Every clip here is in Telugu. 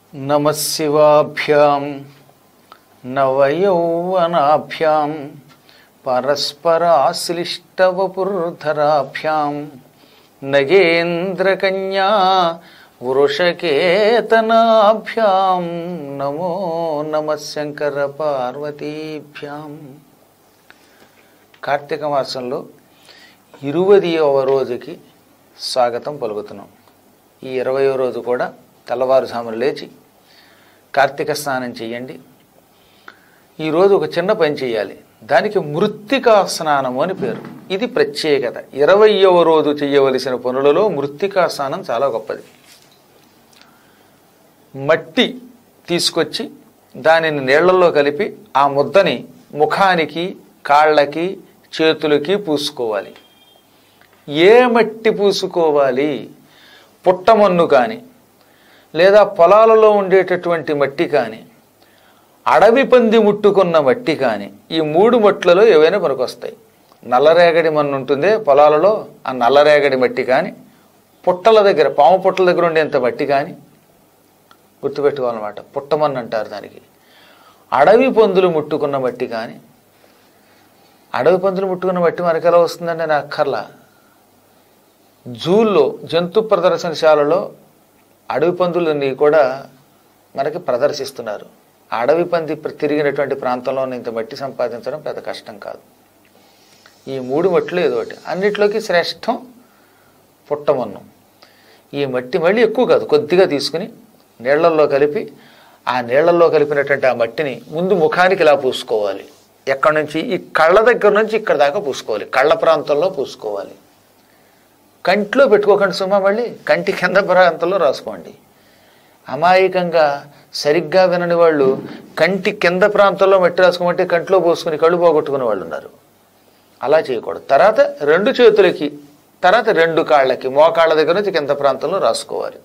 నమశివాభ్యాం నవయౌవనాభ్యాం పరస్పరాశ్లిష్టవపుర్ధరాభ్యాం నగేంద్రకన్యా వృషకేతనాభ్యాం నమో నమ శంకర పార్వతీభ్యాం కార్తీక మాసంలో ఇరువదియవ రోజుకి స్వాగతం పలుకుతున్నాం ఈ ఇరవయో రోజు కూడా తెల్లవారుజామున లేచి కార్తీక స్నానం చేయండి ఈరోజు ఒక చిన్న పని చేయాలి దానికి మృత్తికా స్నానము అని పేరు ఇది ప్రత్యేకత ఇరవయవ రోజు చేయవలసిన పనులలో మృత్తికా స్నానం చాలా గొప్పది మట్టి తీసుకొచ్చి దానిని నీళ్లలో కలిపి ఆ ముద్దని ముఖానికి కాళ్ళకి చేతులకి పూసుకోవాలి ఏ మట్టి పూసుకోవాలి పుట్టమన్ను కానీ లేదా పొలాలలో ఉండేటటువంటి మట్టి కానీ అడవి పంది ముట్టుకున్న మట్టి కానీ ఈ మూడు మట్లలో ఏవైనా పనికొస్తాయి నల్లరేగడి మన్ను ఉంటుందే పొలాలలో ఆ నల్లరేగడి మట్టి కానీ పుట్టల దగ్గర పాము పుట్టల దగ్గర ఉండేంత మట్టి కానీ గుర్తుపెట్టుకోవాలన్నమాట పుట్టమన్ను అంటారు దానికి అడవి పందులు ముట్టుకున్న మట్టి కానీ అడవి పందులు ముట్టుకున్న మట్టి మనకి ఎలా వస్తుందంటే నాకు అక్కర్లా జూల్లో జంతు ప్రదర్శనశాలలో అడవి పందులని కూడా మనకి ప్రదర్శిస్తున్నారు ఆ అడవి పంది ప్ర- తిరిగినటువంటి ప్రాంతంలో ఇంత మట్టి సంపాదించడం పెద్ద కష్టం కాదు ఈ మూడు మట్లు ఏదో ఒకటి అన్నిట్లోకి శ్రేష్టం పుట్టమన్నం ఈ మట్టి మళ్ళీ ఎక్కువ కాదు కొద్దిగా తీసుకుని నీళ్లల్లో కలిపి ఆ నీళ్లలో కలిపినటువంటి ఆ మట్టిని ముందు ముఖానికి ఇలా పూసుకోవాలి ఎక్కడి నుంచి ఈ కళ్ళ దగ్గర నుంచి ఇక్కడ దాకా పూసుకోవాలి కళ్ళ ప్రాంతంలో పూసుకోవాలి కంట్లో పెట్టుకోకండి సుమా మళ్ళీ కంటి కింద ప్రాంతంలో రాసుకోండి అమాయకంగా సరిగ్గా వినని వాళ్ళు కంటి కింద ప్రాంతంలో మట్టి రాసుకోమంటే కంట్లో పోసుకుని కళ్ళు పోగొట్టుకునే వాళ్ళు ఉన్నారు అలా చేయకూడదు తర్వాత రెండు చేతులకి తర్వాత రెండు కాళ్ళకి మోకాళ్ళ దగ్గర నుంచి కింద ప్రాంతంలో రాసుకోవాలి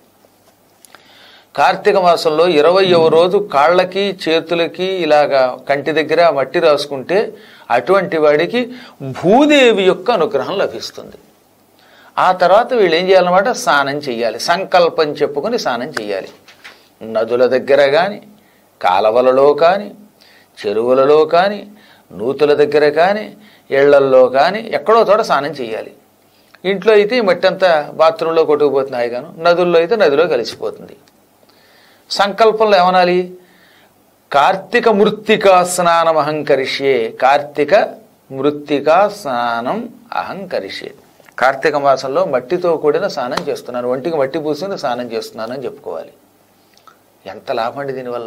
కార్తీక మాసంలో ఇరవయవ రోజు కాళ్ళకి చేతులకి ఇలాగా కంటి దగ్గర ఆ మట్టి రాసుకుంటే అటువంటి వాడికి భూదేవి యొక్క అనుగ్రహం లభిస్తుంది ఆ తర్వాత వీళ్ళు ఏం చేయాలన్నమాట స్నానం చేయాలి సంకల్పం చెప్పుకొని స్నానం చేయాలి నదుల దగ్గర కానీ కాలవలలో కానీ చెరువులలో కానీ నూతుల దగ్గర కానీ ఇళ్లల్లో కానీ ఎక్కడో చోట స్నానం చేయాలి ఇంట్లో అయితే ఈ మట్టి అంతా బాత్రూంలో కొట్టుకుపోతుంది హాయిగాను నదుల్లో అయితే నదిలో కలిసిపోతుంది సంకల్పంలో ఏమనాలి కార్తీక మృత్తికా స్నానం అహంకరిష్యే కార్తీక మృత్తికా స్నానం అహంకరిష్యే కార్తీక మాసంలో మట్టితో కూడిన స్నానం చేస్తున్నాను ఒంటికి మట్టి పూసుకుని స్నానం చేస్తున్నాను అని చెప్పుకోవాలి ఎంత లాభం అండి దీనివల్ల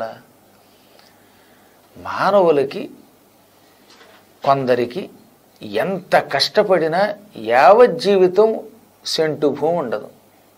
మానవులకి కొందరికి ఎంత కష్టపడినా యావజ్జీవితం సెంటు భూమి ఉండదు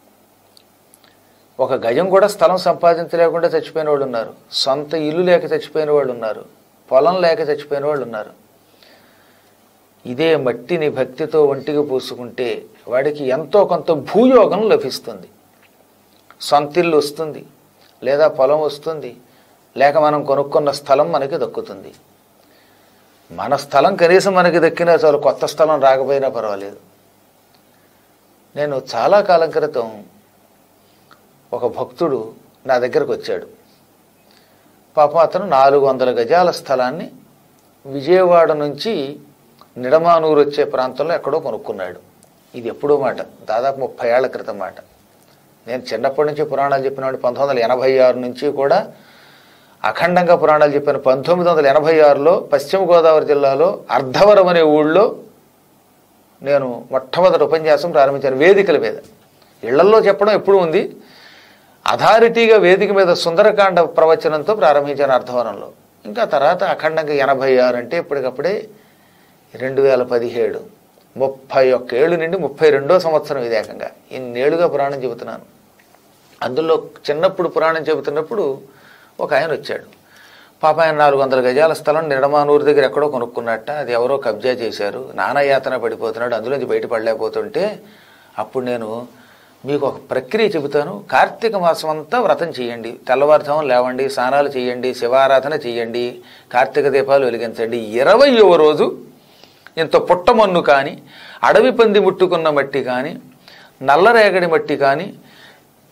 ఒక గజం కూడా స్థలం సంపాదించలేకుండా చచ్చిపోయిన వాళ్ళు ఉన్నారు సొంత ఇల్లు లేక చచ్చిపోయిన వాళ్ళు ఉన్నారు పొలం లేక చచ్చిపోయిన వాళ్ళు ఉన్నారు ఇదే మట్టిని భక్తితో ఒంటికి పూసుకుంటే వాడికి ఎంతో కొంత భూయోగం లభిస్తుంది సొంత ఇల్లు వస్తుంది లేదా పొలం వస్తుంది లేక మనం కొనుక్కున్న స్థలం మనకి దక్కుతుంది మన స్థలం కనీసం మనకి దక్కినా చాలు కొత్త స్థలం రాకపోయినా పర్వాలేదు నేను చాలా కాలం క్రితం ఒక భక్తుడు నా దగ్గరకు వచ్చాడు పాపం అతను నాలుగు వందల గజాల స్థలాన్ని విజయవాడ నుంచి నిడమానూరు వచ్చే ప్రాంతంలో ఎక్కడో కొనుక్కున్నాడు ఇది ఎప్పుడో మాట దాదాపు ముప్పై ఏళ్ల క్రితం మాట నేను చిన్నప్పటి నుంచి పురాణాలు చెప్పినాడు పంతొమ్మిది వందల ఎనభై ఆరు నుంచి కూడా అఖండంగా పురాణాలు చెప్పాను పంతొమ్మిది వందల ఎనభై ఆరులో పశ్చిమ గోదావరి జిల్లాలో అర్ధవరం అనే ఊళ్ళో నేను మొట్టమొదటి ఉపన్యాసం ప్రారంభించాను వేదికల మీద ఇళ్లల్లో చెప్పడం ఎప్పుడు ఉంది అథారిటీగా వేదిక మీద సుందరకాండ ప్రవచనంతో ప్రారంభించాను అర్ధవరంలో ఇంకా తర్వాత అఖండంగా ఎనభై ఆరు అంటే ఇప్పటికప్పుడే రెండు వేల పదిహేడు ముప్పై ఒక్క ఏళ్ళు నుండి ముప్పై రెండో సంవత్సరం ఇది ఏకంగా ఇన్నేళ్లుగా పురాణం చెబుతున్నాను అందులో చిన్నప్పుడు పురాణం చెబుతున్నప్పుడు ఒక ఆయన వచ్చాడు పాప ఆయన నాలుగు వందల గజాల స్థలం నిడమానూరు దగ్గర ఎక్కడో కొనుక్కున్నట్ట అది ఎవరో కబ్జా చేశారు నానాయాతన పడిపోతున్నాడు అందులోంచి బయటపడలేకపోతుంటే అప్పుడు నేను మీకు ఒక ప్రక్రియ చెబుతాను కార్తీక మాసం అంతా వ్రతం చేయండి తెల్లవారుజామున లేవండి స్నానాలు చేయండి శివారాధన చేయండి కార్తీక దీపాలు వెలిగించండి ఇరవయవ రోజు ఇంత పుట్టమన్ను కానీ అడవి పంది ముట్టుకున్న మట్టి కానీ నల్లరేగడి మట్టి కానీ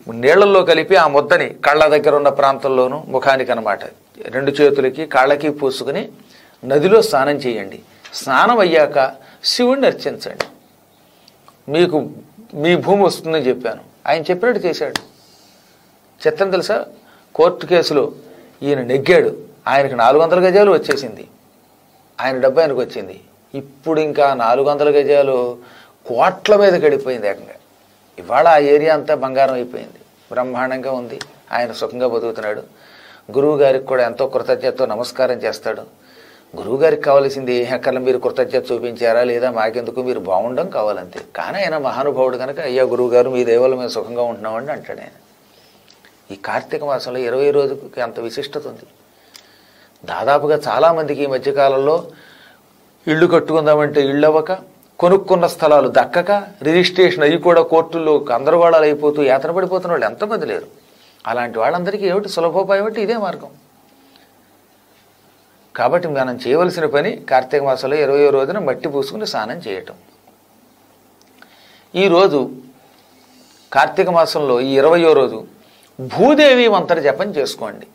నీళ్లలో కలిపి ఆ ముద్దని కళ్ళ దగ్గర ఉన్న ప్రాంతంలోనూ ముఖానికి అనమాట రెండు చేతులకి కాళ్ళకి పూసుకుని నదిలో స్నానం చేయండి స్నానం అయ్యాక శివుణ్ణి అర్చించండి మీకు మీ భూమి వస్తుందని చెప్పాను ఆయన చెప్పినట్టు చేశాడు చిత్రం తెలుసా కోర్టు కేసులో ఈయన నెగ్గాడు ఆయనకు నాలుగు వందల గజాలు వచ్చేసింది ఆయన డబ్బు ఆయనకు వచ్చింది ఇప్పుడు ఇంకా నాలుగు వందల గజాలు కోట్ల మీద గడిపోయింది ఏకంగా ఇవాళ ఆ ఏరియా అంతా బంగారం అయిపోయింది బ్రహ్మాండంగా ఉంది ఆయన సుఖంగా బతుకుతున్నాడు గురువు గారికి కూడా ఎంతో కృతజ్ఞతతో నమస్కారం చేస్తాడు గురువు గారికి కావాల్సింది ఏ హెక్కర్లు మీరు కృతజ్ఞత చూపించారా లేదా మాకెందుకు మీరు బాగుండడం కావాలంతే కానీ ఆయన మహానుభావుడు కనుక అయ్యా గురువు గారు మీ దేవాలు మేము సుఖంగా ఉంటున్నామండి అంటాడు ఆయన ఈ కార్తీక మాసంలో ఇరవై రోజుకి అంత విశిష్టత ఉంది దాదాపుగా చాలామందికి ఈ మధ్యకాలంలో ఇళ్ళు కట్టుకుందామంటే ఇళ్ళు అవ్వక కొనుక్కున్న స్థలాలు దక్కక రిజిస్ట్రేషన్ అయ్యి కూడా కోర్టుల్లో గందరగోళాలు అయిపోతూ యాతన పడిపోతున్న వాళ్ళు ఎంతమంది లేరు అలాంటి వాళ్ళందరికీ ఏమిటి సులభోపాయం అంటే ఇదే మార్గం కాబట్టి మనం చేయవలసిన పని కార్తీక మాసంలో ఇరవయో రోజున మట్టి పూసుకుని స్నానం చేయటం ఈరోజు కార్తీక మాసంలో ఈ ఇరవయో రోజు భూదేవి మంత్ర జపం చేసుకోండి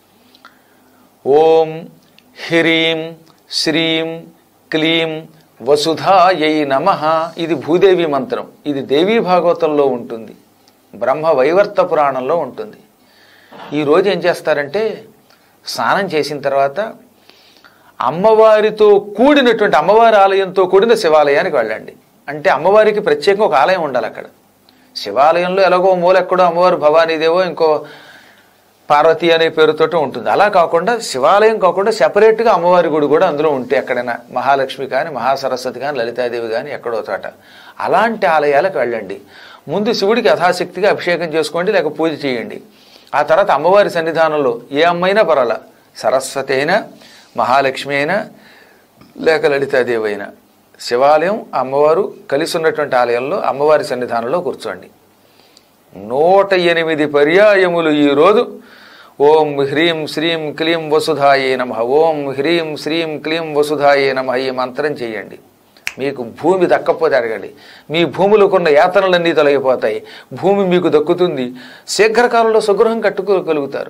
ఓం హ్రీం శ్రీం క్లీం వసుధాయై నమ ఇది భూదేవి మంత్రం ఇది దేవీ భాగవతంలో ఉంటుంది బ్రహ్మ వైవర్త పురాణంలో ఉంటుంది ఈ రోజు ఏం చేస్తారంటే స్నానం చేసిన తర్వాత అమ్మవారితో కూడినటువంటి అమ్మవారి ఆలయంతో కూడిన శివాలయానికి వెళ్ళండి అంటే అమ్మవారికి ప్రత్యేకంగా ఒక ఆలయం ఉండాలి అక్కడ శివాలయంలో ఎలాగో మూల ఎక్కడో అమ్మవారు భవానీదేవో ఇంకో పార్వతి అనే పేరుతోటి ఉంటుంది అలా కాకుండా శివాలయం కాకుండా సెపరేట్గా అమ్మవారి గుడి కూడా అందులో ఉంటే ఎక్కడైనా మహాలక్ష్మి కానీ మహాసరస్వతి కానీ లలితాదేవి కానీ ఎక్కడో చోట అలాంటి ఆలయాలకు వెళ్ళండి ముందు శివుడికి యథాశక్తిగా అభిషేకం చేసుకోండి లేక పూజ చేయండి ఆ తర్వాత అమ్మవారి సన్నిధానంలో ఏ అమ్మైనా పర్వాలా సరస్వతి అయినా మహాలక్ష్మి అయినా లేక లలితాదేవి అయినా శివాలయం అమ్మవారు కలిసి ఉన్నటువంటి ఆలయంలో అమ్మవారి సన్నిధానంలో కూర్చోండి నూట ఎనిమిది పర్యాయములు ఈరోజు ఓం హ్రీం శ్రీం క్లీం వసుధాయే నమ ఓం హ్రీం శ్రీం క్లీం వసుధాయే నమ ఈ మంత్రం చేయండి మీకు భూమి దక్కపోతే అడగండి మీ భూములకున్న యాతనలన్నీ తొలగిపోతాయి భూమి మీకు దక్కుతుంది శీఘ్రకాలంలో సుగృహం కట్టుకోగలుగుతారు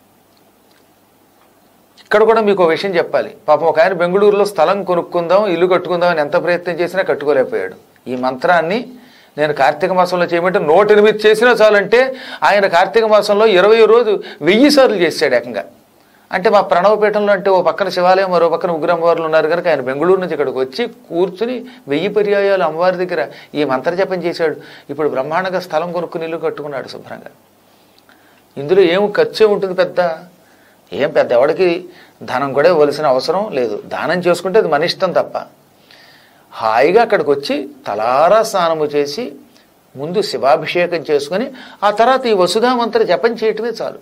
ఇక్కడ కూడా మీకు ఒక విషయం చెప్పాలి పాపం ఒక ఆయన బెంగళూరులో స్థలం కొనుక్కుందాం ఇల్లు కట్టుకుందాం అని ఎంత ప్రయత్నం చేసినా కట్టుకోలేకపోయాడు ఈ మంత్రాన్ని నేను కార్తీక మాసంలో చేయమంటే నూట ఎనిమిది చేసినా చాలంటే ఆయన కార్తీక మాసంలో ఇరవై రోజు వెయ్యి సార్లు చేశాడు ఏకంగా అంటే మా ప్రణవపీఠంలో అంటే ఓ పక్కన శివాలయం మరో పక్కన ఉగ్రమ్మవార్లు ఉన్నారు కనుక ఆయన బెంగళూరు నుంచి ఇక్కడికి వచ్చి కూర్చుని వెయ్యి పర్యాయాలు అమ్మవారి దగ్గర ఈ మంత్ర జపం చేశాడు ఇప్పుడు బ్రహ్మాండంగా స్థలం కొనుక్కుని ఇల్లు కట్టుకున్నాడు శుభ్రంగా ఇందులో ఏం ఖర్చు ఉంటుంది పెద్ద ఏం పెద్ద ఎవడికి ధనం కూడా ఇవ్వాల్సిన అవసరం లేదు దానం చేసుకుంటే అది మన ఇష్టం తప్ప హాయిగా అక్కడికి వచ్చి తలారా స్నానము చేసి ముందు శివాభిషేకం చేసుకుని ఆ తర్వాత ఈ వసుధామంత్ర జపం చేయటమే చాలు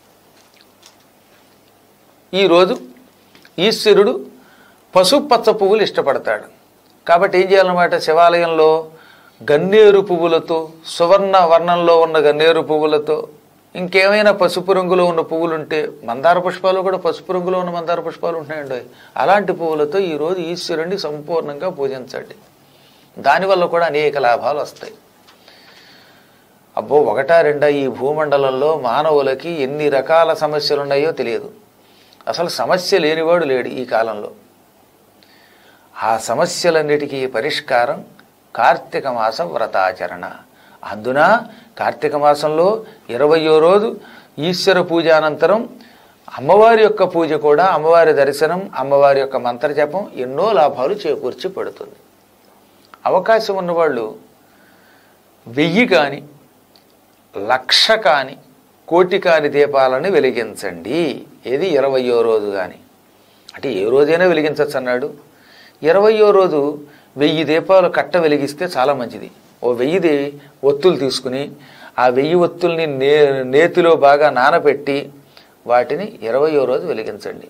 ఈరోజు ఈశ్వరుడు పసుపచ్చ పువ్వులు ఇష్టపడతాడు కాబట్టి ఏం చేయాలన్నమాట శివాలయంలో గన్నేరు పువ్వులతో సువర్ణ వర్ణంలో ఉన్న గన్నేరు పువ్వులతో ఇంకేమైనా పసుపు రంగులో ఉన్న పువ్వులు ఉంటే మందార పుష్పాలు కూడా పసుపు రంగులో ఉన్న మందార పుష్పాలు ఉంటాయండి అలాంటి పువ్వులతో ఈరోజు ఈశ్వరుణ్ణి సంపూర్ణంగా పూజించండి దానివల్ల కూడా అనేక లాభాలు వస్తాయి అబ్బో ఒకటా రెండా ఈ భూమండలంలో మానవులకి ఎన్ని రకాల సమస్యలు ఉన్నాయో తెలియదు అసలు సమస్య లేనివాడు లేడు ఈ కాలంలో ఆ సమస్యలన్నిటికీ పరిష్కారం కార్తీక మాస వ్రతాచరణ అందున కార్తీక మాసంలో ఇరవయో రోజు ఈశ్వర పూజ అనంతరం అమ్మవారి యొక్క పూజ కూడా అమ్మవారి దర్శనం అమ్మవారి యొక్క మంత్రజపం ఎన్నో లాభాలు చేకూర్చి పెడుతుంది అవకాశం ఉన్నవాళ్ళు వెయ్యి కానీ లక్ష కాని కోటి కాని దీపాలను వెలిగించండి ఏది ఇరవయో రోజు కానీ అంటే ఏ రోజైనా వెలిగించవచ్చు అన్నాడు ఇరవయో రోజు వెయ్యి దీపాలు కట్ట వెలిగిస్తే చాలా మంచిది ఓ వెయ్యిది ఒత్తులు తీసుకుని ఆ వెయ్యి ఒత్తుల్ని నే నేతిలో బాగా నానబెట్టి వాటిని ఇరవయో రోజు వెలిగించండి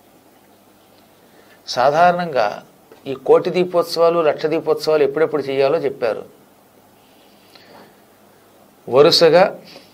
సాధారణంగా ఈ కోటి దీపోత్సవాలు లక్ష దీపోత్సవాలు ఎప్పుడెప్పుడు చేయాలో చెప్పారు వరుసగా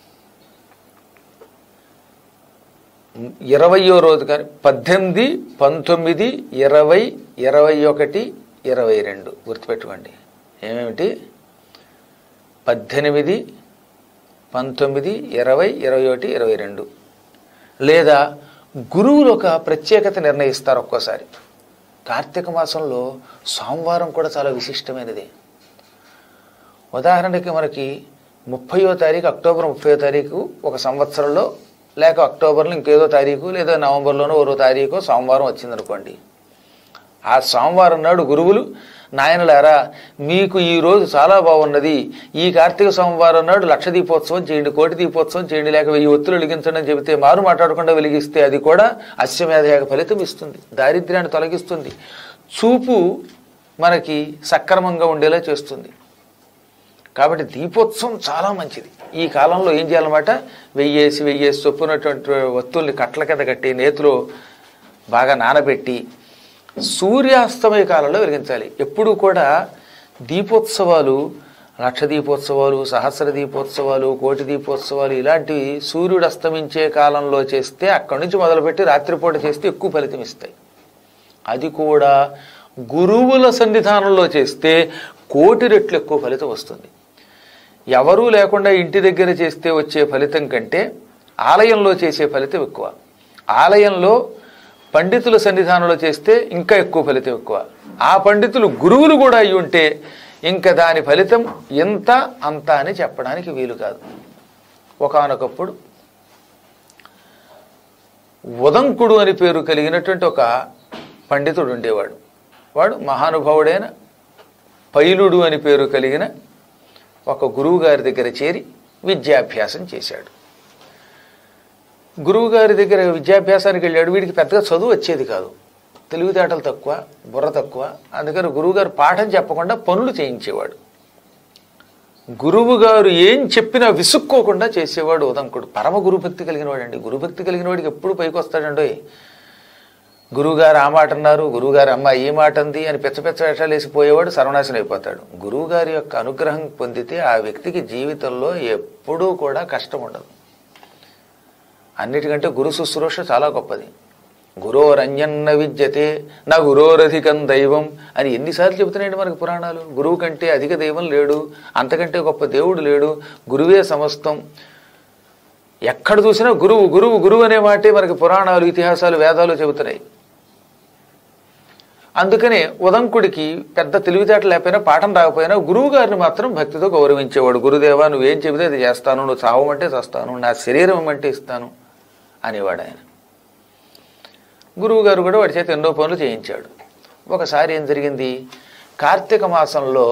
ఇరవయో రోజు కానీ పద్దెనిమిది పంతొమ్మిది ఇరవై ఇరవై ఒకటి ఇరవై రెండు గుర్తుపెట్టుకోండి ఏమేమిటి పద్దెనిమిది పంతొమ్మిది ఇరవై ఇరవై ఒకటి ఇరవై రెండు లేదా గురువులు ఒక ప్రత్యేకత నిర్ణయిస్తారు ఒక్కోసారి కార్తీక మాసంలో సోమవారం కూడా చాలా విశిష్టమైనది ఉదాహరణకి మనకి ముప్పయో తారీఖు అక్టోబర్ ముప్పయో తారీఖు ఒక సంవత్సరంలో లేక అక్టోబర్లో ఇంకేదో తారీఖు లేదా నవంబర్లోనో ఓరో తారీఖు సోమవారం వచ్చిందనుకోండి ఆ సోమవారం నాడు గురువులు నాయనలారా మీకు ఈ రోజు చాలా బాగున్నది ఈ కార్తీక సోమవారం నాడు లక్ష దీపోత్సవం చేయండి కోటి దీపోత్సవం చేయండి లేక వెయ్యి ఒత్తులు వెలిగించండి అని చెబితే మారు మాట్లాడకుండా వెలిగిస్తే అది కూడా అశ్వమేధయాగ ఫలితం ఇస్తుంది దారిద్ర్యాన్ని తొలగిస్తుంది చూపు మనకి సక్రమంగా ఉండేలా చేస్తుంది కాబట్టి దీపోత్సవం చాలా మంచిది ఈ కాలంలో ఏం చేయాలన్నమాట వెయ్యేసి వెయ్యేసి చొప్పునటువంటి వస్తువుల్ని కట్ల కింద కట్టి నేతిలో బాగా నానబెట్టి సూర్యాస్తమయ కాలంలో వెలిగించాలి ఎప్పుడూ కూడా దీపోత్సవాలు లక్ష దీపోత్సవాలు సహస్ర దీపోత్సవాలు కోటి దీపోత్సవాలు ఇలాంటివి సూర్యుడు అస్తమించే కాలంలో చేస్తే అక్కడి నుంచి మొదలుపెట్టి రాత్రిపూట చేస్తే ఎక్కువ ఫలితం ఇస్తాయి అది కూడా గురువుల సన్నిధానంలో చేస్తే కోటి రెట్లు ఎక్కువ ఫలితం వస్తుంది ఎవరూ లేకుండా ఇంటి దగ్గర చేస్తే వచ్చే ఫలితం కంటే ఆలయంలో చేసే ఫలితం ఎక్కువ ఆలయంలో పండితుల సన్నిధానంలో చేస్తే ఇంకా ఎక్కువ ఫలితం ఎక్కువ ఆ పండితులు గురువులు కూడా అయి ఉంటే ఇంకా దాని ఫలితం ఎంత అంత అని చెప్పడానికి వీలు కాదు ఒకానొకప్పుడు ఉదంకుడు అని పేరు కలిగినటువంటి ఒక పండితుడు ఉండేవాడు వాడు మహానుభావుడైన పైలుడు అని పేరు కలిగిన ఒక గురువు గారి దగ్గర చేరి విద్యాభ్యాసం చేశాడు గురువు గారి దగ్గర విద్యాభ్యాసానికి వెళ్ళాడు వీడికి పెద్దగా చదువు వచ్చేది కాదు తెలివితేటలు తక్కువ బుర్ర తక్కువ అందుకని గురువుగారు పాఠం చెప్పకుండా పనులు చేయించేవాడు గురువు గారు ఏం చెప్పినా విసుక్కోకుండా చేసేవాడు ఉదంకుడు పరమ గురుభక్తి కలిగిన వాడండి గురుభక్తి కలిగిన వాడికి ఎప్పుడు పైకి వస్తాడండి గురువుగారు ఆ మాట అన్నారు గురువుగారు అమ్మ ఈ మాట అంది అని పెచ్చ పెచ్చ వేషాలు వేసిపోయేవాడు సర్వనాశనం అయిపోతాడు గురువుగారి యొక్క అనుగ్రహం పొందితే ఆ వ్యక్తికి జీవితంలో ఎప్పుడూ కూడా కష్టం ఉండదు అన్నిటికంటే గురు శుశ్రూష చాలా గొప్పది గురోరంజన్న విద్యతే నా గురోరధికం దైవం అని ఎన్నిసార్లు చెబుతున్నాయండి మనకి పురాణాలు గురువు కంటే అధిక దైవం లేడు అంతకంటే గొప్ప దేవుడు లేడు గురువే సమస్తం ఎక్కడ చూసినా గురువు గురువు గురువు అనే మాటే మనకి పురాణాలు ఇతిహాసాలు వేదాలు చెబుతున్నాయి అందుకనే ఉదంకుడికి పెద్ద తెలివితేటలు లేకపోయినా పాఠం రాకపోయినా గురువు గారిని మాత్రం భక్తితో గౌరవించేవాడు గురుదేవా నువ్వేం చెబితే అది చేస్తాను నువ్వు చావమంటే చస్తాను నా శరీరం ఇమ్మంటే ఇస్తాను అనేవాడు ఆయన గురువు గారు కూడా వాడి చేత ఎన్నో పనులు చేయించాడు ఒకసారి ఏం జరిగింది కార్తీక మాసంలో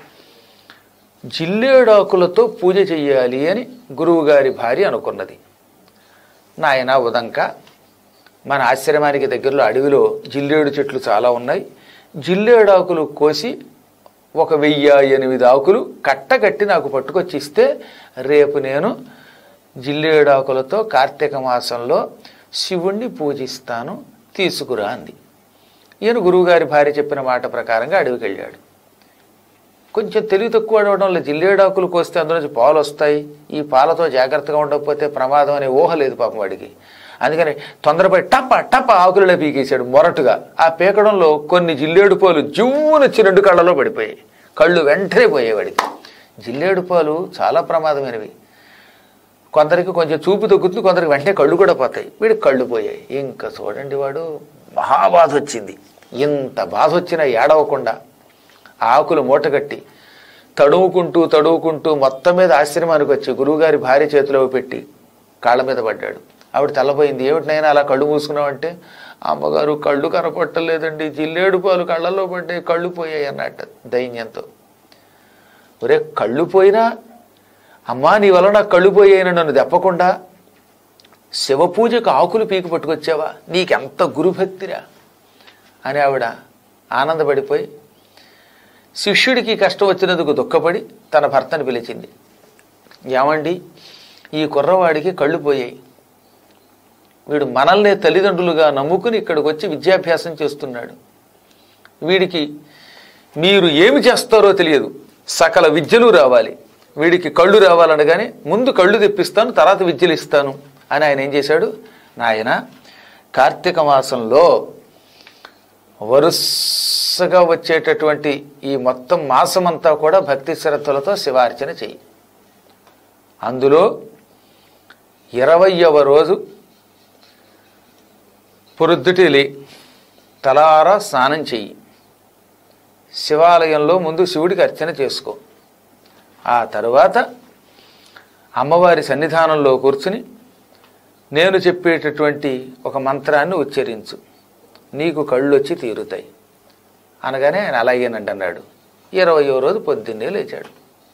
జిల్లేడాకులతో పూజ చెయ్యాలి అని గురువుగారి భార్య అనుకున్నది నాయన ఉదంక మన ఆశ్రమానికి దగ్గరలో అడవిలో జిల్లేడు చెట్లు చాలా ఉన్నాయి జిల్లేడాకులు కోసి ఒక వెయ్యి ఎనిమిది ఆకులు కట్టకట్టి నాకు పట్టుకొచ్చి ఇస్తే రేపు నేను జిల్లేడాకులతో కార్తీక మాసంలో శివుణ్ణి పూజిస్తాను తీసుకురా అంది ఈయన గురువుగారి భార్య చెప్పిన మాట ప్రకారంగా అడవికి వెళ్ళాడు కొంచెం తెలివి తక్కువ అడవడం వల్ల జిల్లేడాకులు కోస్తే అందులో నుంచి పాలు వస్తాయి ఈ పాలతో జాగ్రత్తగా ఉండకపోతే ప్రమాదం అనే ఊహ లేదు పాపం వాడికి అందుకని తొందరపడి టప టప ఆకులలో పీకేశాడు మొరటుగా ఆ పీకడంలో కొన్ని జిల్లేడు పాలు జువ్వునొచ్చి రెండు కళ్ళలో పడిపోయాయి కళ్ళు వెంటనే పోయేవాడికి జిల్లేడు పాలు చాలా ప్రమాదమైనవి కొందరికి కొంచెం చూపు తగ్గుతుంది కొందరికి వెంటనే కళ్ళు కూడా పోతాయి వీడికి కళ్ళు పోయాయి ఇంకా చూడండి వాడు మహాబాధ వచ్చింది ఇంత బాధ వచ్చినా ఏడవకుండా ఆకులు మూటగట్టి తడుముకుంటూ తడుముకుంటూ మొత్తం మీద ఆశ్రమానికి వచ్చి గురువుగారి భార్య చేతిలో పెట్టి కాళ్ళ మీద పడ్డాడు ఆవిడ తెల్లపోయింది ఏమిటినైనా అలా కళ్ళు మూసుకున్నావంటే అమ్మగారు కళ్ళు కనపట్టలేదండి జిల్లేడు పాలు కళ్ళల్లో పడ్డాయి కళ్ళు పోయాయి అన్నట్టు దైన్యంతో ఒరే కళ్ళు పోయినా అమ్మా నీ వల్ల నాకు కళ్ళు పోయాయని నన్ను దెప్పకుండా శివపూజకు ఆకులు పీకి పట్టుకొచ్చావా నీకెంత గురుభక్తిరా అని ఆవిడ ఆనందపడిపోయి శిష్యుడికి కష్టం వచ్చినందుకు దుఃఖపడి తన భర్తను పిలిచింది ఏమండి ఈ కుర్రవాడికి కళ్ళు పోయాయి వీడు మనల్నే తల్లిదండ్రులుగా నమ్ముకుని ఇక్కడికి వచ్చి విద్యాభ్యాసం చేస్తున్నాడు వీడికి మీరు ఏమి చేస్తారో తెలియదు సకల విద్యలు రావాలి వీడికి కళ్ళు రావాలనగానే ముందు కళ్ళు తెప్పిస్తాను తర్వాత విద్యలు ఇస్తాను అని ఆయన ఏం చేశాడు నాయన కార్తీక మాసంలో వరుసగా వచ్చేటటువంటి ఈ మొత్తం మాసమంతా కూడా భక్తి శ్రద్ధలతో శివార్చన చెయ్యి అందులో ఇరవయవ రోజు పొరుద్దుటిలి తలారా స్నానం చెయ్యి శివాలయంలో ముందు శివుడికి అర్చన చేసుకో ఆ తరువాత అమ్మవారి సన్నిధానంలో కూర్చుని నేను చెప్పేటటువంటి ఒక మంత్రాన్ని ఉచ్చరించు నీకు కళ్ళు వచ్చి తీరుతాయి అనగానే ఆయన అలాగేనండి అన్నాడు ఇరవయో రోజు పొద్దున్నే లేచాడు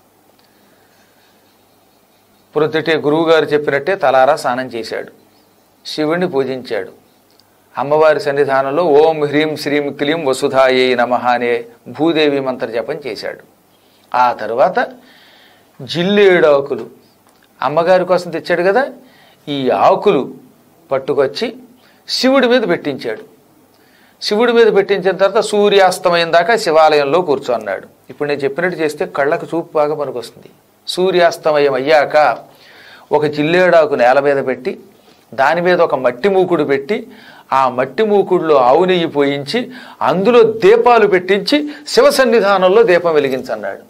ప్రొద్దుటే గురువుగారు చెప్పినట్టే తలారా స్నానం చేశాడు శివుణ్ణి పూజించాడు అమ్మవారి సన్నిధానంలో ఓం హ్రీం శ్రీం క్లీం వసుధాయే నమ అనే భూదేవి మంత్ర జపం చేశాడు ఆ తర్వాత జిల్లేడాకులు అమ్మగారి కోసం తెచ్చాడు కదా ఈ ఆకులు పట్టుకొచ్చి శివుడి మీద పెట్టించాడు శివుడి మీద పెట్టించిన తర్వాత సూర్యాస్తమయం దాకా శివాలయంలో కూర్చోన్నాడు ఇప్పుడు నేను చెప్పినట్టు చేస్తే కళ్ళకు చూపు బాగా పనికొస్తుంది సూర్యాస్తమయం అయ్యాక ఒక జిల్లేడాకు నేల మీద పెట్టి దాని మీద ఒక మట్టి మూకుడు పెట్టి ఆ మట్టి మూకుడులో ఆవు నెయ్యి పోయించి అందులో దీపాలు పెట్టించి శివ సన్నిధానంలో దీపం వెలిగించన్నాడు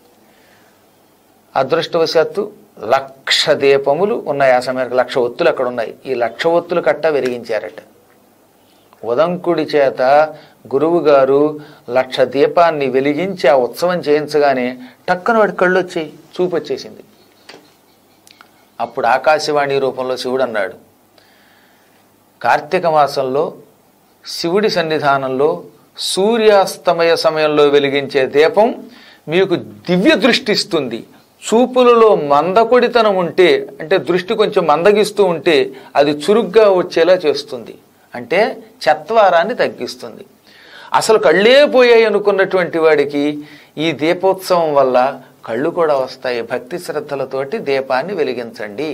అదృష్టవశాత్తు లక్ష దీపములు ఉన్నాయి ఆ సమయానికి లక్ష ఒత్తులు అక్కడ ఉన్నాయి ఈ లక్ష ఒత్తులు కట్ట వెలిగించారట ఉదంకుడి చేత గురువు గారు లక్ష దీపాన్ని వెలిగించి ఆ ఉత్సవం చేయించగానే టక్కన వాడి కళ్ళు వచ్చాయి చూపు వచ్చేసింది అప్పుడు ఆకాశవాణి రూపంలో శివుడు అన్నాడు కార్తీక మాసంలో శివుడి సన్నిధానంలో సూర్యాస్తమయ సమయంలో వెలిగించే దీపం మీకు దివ్య దృష్టి ఇస్తుంది చూపులలో మందకొడితనం ఉంటే అంటే దృష్టి కొంచెం మందగిస్తూ ఉంటే అది చురుగ్గా వచ్చేలా చేస్తుంది అంటే చత్వారాన్ని తగ్గిస్తుంది అసలు కళ్ళే పోయాయి అనుకున్నటువంటి వాడికి ఈ దీపోత్సవం వల్ల కళ్ళు కూడా వస్తాయి భక్తి శ్రద్ధలతోటి దీపాన్ని వెలిగించండి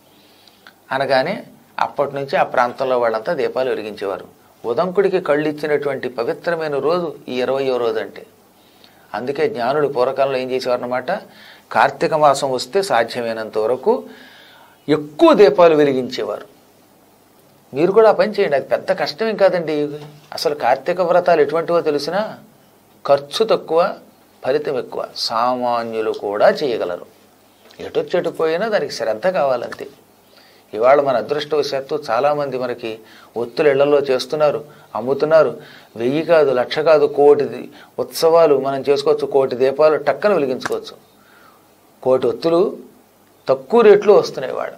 అనగానే అప్పటి నుంచి ఆ ప్రాంతంలో వాళ్ళంతా దీపాలు వెలిగించేవారు ఉదంకుడికి కళ్ళు ఇచ్చినటువంటి పవిత్రమైన రోజు ఈ ఇరవయో రోజు అంటే అందుకే జ్ఞానుడు పూర్వకాలంలో ఏం చేసేవారు అనమాట కార్తీక మాసం వస్తే సాధ్యమైనంత వరకు ఎక్కువ దీపాలు వెలిగించేవారు మీరు కూడా ఆ పని చేయండి అది పెద్ద కష్టమేం కాదండి అసలు కార్తీక వ్రతాలు ఎటువంటివో తెలిసినా ఖర్చు తక్కువ ఫలితం ఎక్కువ సామాన్యులు కూడా చేయగలరు ఎటొచ్చెటు పోయినా దానికి శ్రద్ధ కావాలంతే ఇవాళ మన అదృష్టవశాత్తు చాలామంది మనకి ఒత్తులు ఇళ్లలో చేస్తున్నారు అమ్ముతున్నారు వెయ్యి కాదు లక్ష కాదు కోటి ది- ఉత్సవాలు మనం చేసుకోవచ్చు కోటి దీపాలు టక్కన వెలిగించుకోవచ్చు కోటి ఒత్తులు తక్కువ రేట్లో వస్తున్నాయి వాడు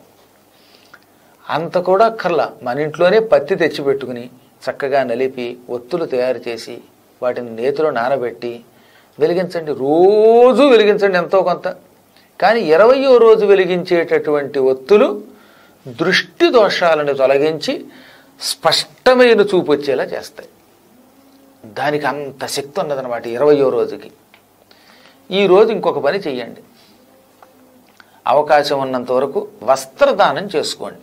అంత కూడా అక్కర్లా మన ఇంట్లోనే పత్తి తెచ్చి పెట్టుకుని చక్కగా నలిపి ఒత్తులు తయారు చేసి వాటిని నేతిలో నానబెట్టి వెలిగించండి రోజు వెలిగించండి ఎంతో కొంత కానీ ఇరవయో రోజు వెలిగించేటటువంటి ఒత్తులు దృష్టి దోషాలను తొలగించి స్పష్టమైన చూపు వచ్చేలా చేస్తాయి దానికి అంత శక్తి ఉన్నదన్నమాట ఇరవయో రోజుకి ఈ రోజు ఇంకొక పని చెయ్యండి అవకాశం ఉన్నంత వరకు వస్త్రదానం చేసుకోండి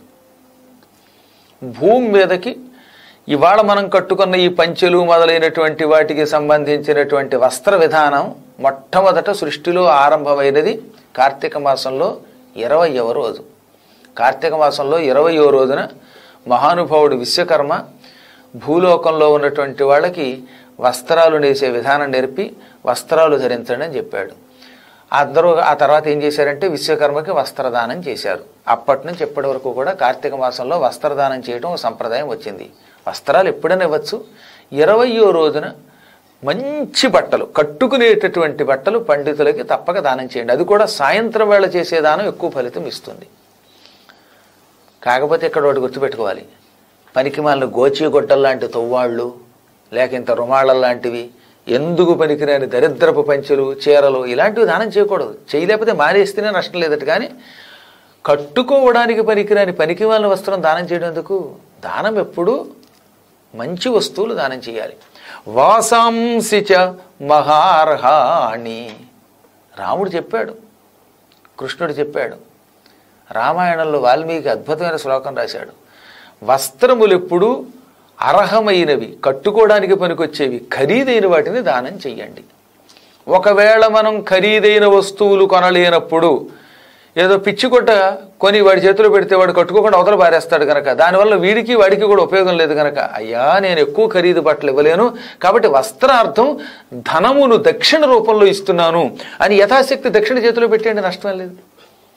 భూమి మీదకి ఇవాళ మనం కట్టుకున్న ఈ పంచెలు మొదలైనటువంటి వాటికి సంబంధించినటువంటి వస్త్ర విధానం మొట్టమొదట సృష్టిలో ఆరంభమైనది కార్తీక మాసంలో ఇరవయవ రోజు కార్తీక మాసంలో ఇరవయో రోజున మహానుభావుడు విశ్వకర్మ భూలోకంలో ఉన్నటువంటి వాళ్ళకి వస్త్రాలు నేసే విధానం నేర్పి వస్త్రాలు ధరించండి అని చెప్పాడు అందరూ ఆ తర్వాత ఏం చేశారంటే విశ్వకర్మకి వస్త్రదానం చేశారు అప్పటి నుంచి ఎప్పటి వరకు కూడా కార్తీక మాసంలో వస్త్రదానం చేయడం ఒక సంప్రదాయం వచ్చింది వస్త్రాలు ఎప్పుడైనా ఇవ్వచ్చు ఇరవయో రోజున మంచి బట్టలు కట్టుకునేటటువంటి బట్టలు పండితులకి తప్పక దానం చేయండి అది కూడా సాయంత్రం వేళ చేసే దానం ఎక్కువ ఫలితం ఇస్తుంది కాకపోతే ఇక్కడ ఒకటి గుర్తుపెట్టుకోవాలి పనికి మాలిన గోచి గొడ్డలు లాంటి తొవ్వాళ్ళు లేక ఇంత రుమాళ్ళ లాంటివి ఎందుకు పనికిరాని దరిద్రపు పంచెలు చీరలు ఇలాంటివి దానం చేయకూడదు చేయలేకపోతే మానేస్తేనే నష్టం లేదట కానీ కట్టుకోవడానికి పనికిరాని పనికి మాలిన వస్త్రం దానం చేయడం ఎందుకు దానం ఎప్పుడు మంచి వస్తువులు దానం చేయాలి వాసాంసి చ మహార్హాణి రాముడు చెప్పాడు కృష్ణుడు చెప్పాడు రామాయణంలో వాల్మీకి అద్భుతమైన శ్లోకం రాశాడు వస్త్రములు ఎప్పుడు అర్హమైనవి కట్టుకోవడానికి పనికొచ్చేవి ఖరీదైన వాటిని దానం చెయ్యండి ఒకవేళ మనం ఖరీదైన వస్తువులు కొనలేనప్పుడు ఏదో పిచ్చికొట్ట కొని వాడి చేతిలో పెడితే వాడు కట్టుకోకుండా అవతల పారేస్తాడు కనుక దానివల్ల వీడికి వాడికి కూడా ఉపయోగం లేదు కనుక అయ్యా నేను ఎక్కువ ఖరీదు బట్టలు ఇవ్వలేను కాబట్టి వస్త్రార్థం ధనమును దక్షిణ రూపంలో ఇస్తున్నాను అని యథాశక్తి దక్షిణ చేతిలో పెట్టేయండి నష్టం లేదు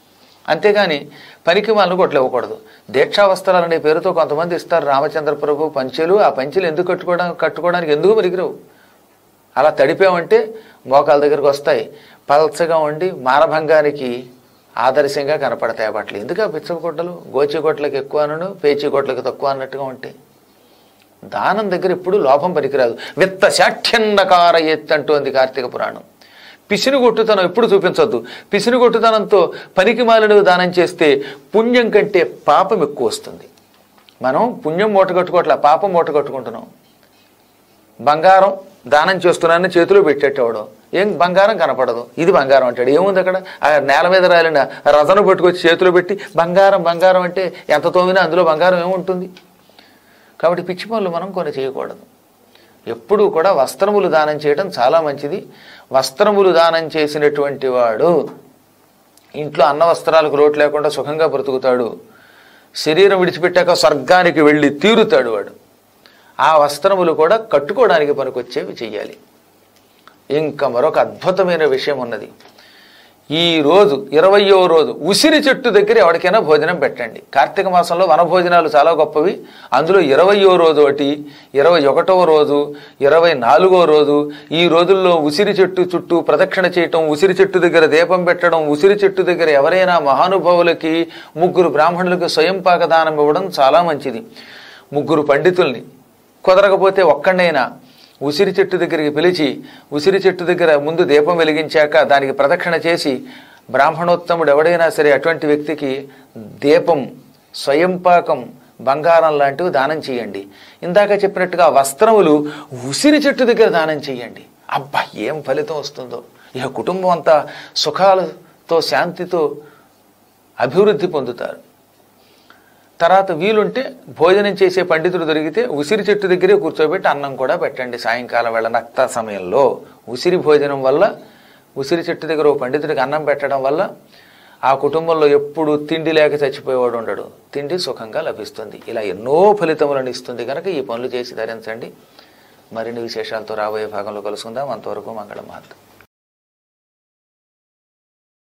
అంతేగాని పనికి వాళ్ళను కొట్లు ఇవ్వకూడదు దీక్షా వస్త్రాలు అనే పేరుతో కొంతమంది ఇస్తారు రామచంద్ర ప్రభు పంచెలు ఆ పంచెలు ఎందుకు కట్టుకోవడం కట్టుకోవడానికి ఎందుకు పనికిరావు అలా తడిపామంటే మోకాల దగ్గరికి వస్తాయి పల్చగా ఉండి మానభంగానికి ఆదర్శంగా కనపడతాయి ఆ బట్టలు ఎందుకు ఆ పిచ్చ గుడ్డలు గోచి గుడ్డలకు ఎక్కువ అనను పేచి గుడ్డలకు తక్కువ అన్నట్టుగా ఉంటాయి దానం దగ్గర ఎప్పుడు లోపం పనికిరాదు విత్త శాఠ్యండకార ఎత్ అంటోంది కార్తీక పురాణం పిసినుగొట్టుతనం ఎప్పుడు చూపించొద్దు పిసినుగొట్టుతనంతో పనికి మాలినవి దానం చేస్తే పుణ్యం కంటే పాపం ఎక్కువ వస్తుంది మనం పుణ్యం మూట కట్టుకోవట్లే పాపం మూట కట్టుకుంటున్నాం బంగారం దానం చేస్తున్నానని చేతిలో పెట్టేటవాడు ఏం బంగారం కనపడదు ఇది బంగారం అంటాడు ఏముంది అక్కడ ఆ నేల మీద రాలిన రథను పట్టుకొచ్చి చేతిలో పెట్టి బంగారం బంగారం అంటే ఎంత తోమినా అందులో బంగారం ఏముంటుంది కాబట్టి పిచ్చి పనులు మనం కొన్ని చేయకూడదు ఎప్పుడూ కూడా వస్త్రములు దానం చేయడం చాలా మంచిది వస్త్రములు దానం చేసినటువంటి వాడు ఇంట్లో అన్న వస్త్రాలకు లోటు లేకుండా సుఖంగా బ్రతుకుతాడు శరీరం విడిచిపెట్టాక స్వర్గానికి వెళ్ళి తీరుతాడు వాడు ఆ వస్త్రములు కూడా కట్టుకోవడానికి పనికొచ్చేవి చెయ్యాలి ఇంకా మరొక అద్భుతమైన విషయం ఉన్నది ఈ రోజు ఇరవయో రోజు ఉసిరి చెట్టు దగ్గర ఎవరికైనా భోజనం పెట్టండి కార్తీక మాసంలో వన భోజనాలు చాలా గొప్పవి అందులో ఇరవయో రోజు ఒకటి ఇరవై ఒకటవ రోజు ఇరవై నాలుగో రోజు ఈ రోజుల్లో ఉసిరి చెట్టు చుట్టూ ప్రదక్షిణ చేయటం ఉసిరి చెట్టు దగ్గర దీపం పెట్టడం ఉసిరి చెట్టు దగ్గర ఎవరైనా మహానుభావులకి ముగ్గురు బ్రాహ్మణులకు స్వయం పాక దానం ఇవ్వడం చాలా మంచిది ముగ్గురు పండితుల్ని కుదరకపోతే ఒక్కడైనా ఉసిరి చెట్టు దగ్గరికి పిలిచి ఉసిరి చెట్టు దగ్గర ముందు దీపం వెలిగించాక దానికి ప్రదక్షిణ చేసి బ్రాహ్మణోత్తముడు ఎవడైనా సరే అటువంటి వ్యక్తికి దీపం స్వయంపాకం బంగారం లాంటివి దానం చేయండి ఇందాక చెప్పినట్టుగా వస్త్రములు ఉసిరి చెట్టు దగ్గర దానం చేయండి అబ్బా ఏం ఫలితం వస్తుందో ఇక కుటుంబం అంతా సుఖాలతో శాంతితో అభివృద్ధి పొందుతారు తర్వాత వీలుంటే భోజనం చేసే పండితుడు దొరికితే ఉసిరి చెట్టు దగ్గరే కూర్చోబెట్టి అన్నం కూడా పెట్టండి సాయంకాలం వేళ నక్త సమయంలో ఉసిరి భోజనం వల్ల ఉసిరి చెట్టు దగ్గర ఓ పండితుడికి అన్నం పెట్టడం వల్ల ఆ కుటుంబంలో ఎప్పుడు తిండి లేక చచ్చిపోయేవాడు ఉండడు తిండి సుఖంగా లభిస్తుంది ఇలా ఎన్నో ఫలితములను ఇస్తుంది కనుక ఈ పనులు చేసి ధరించండి మరిన్ని విశేషాలతో రాబోయే భాగంలో కలుసుకుందాం అంతవరకు మంగళ మహత్వం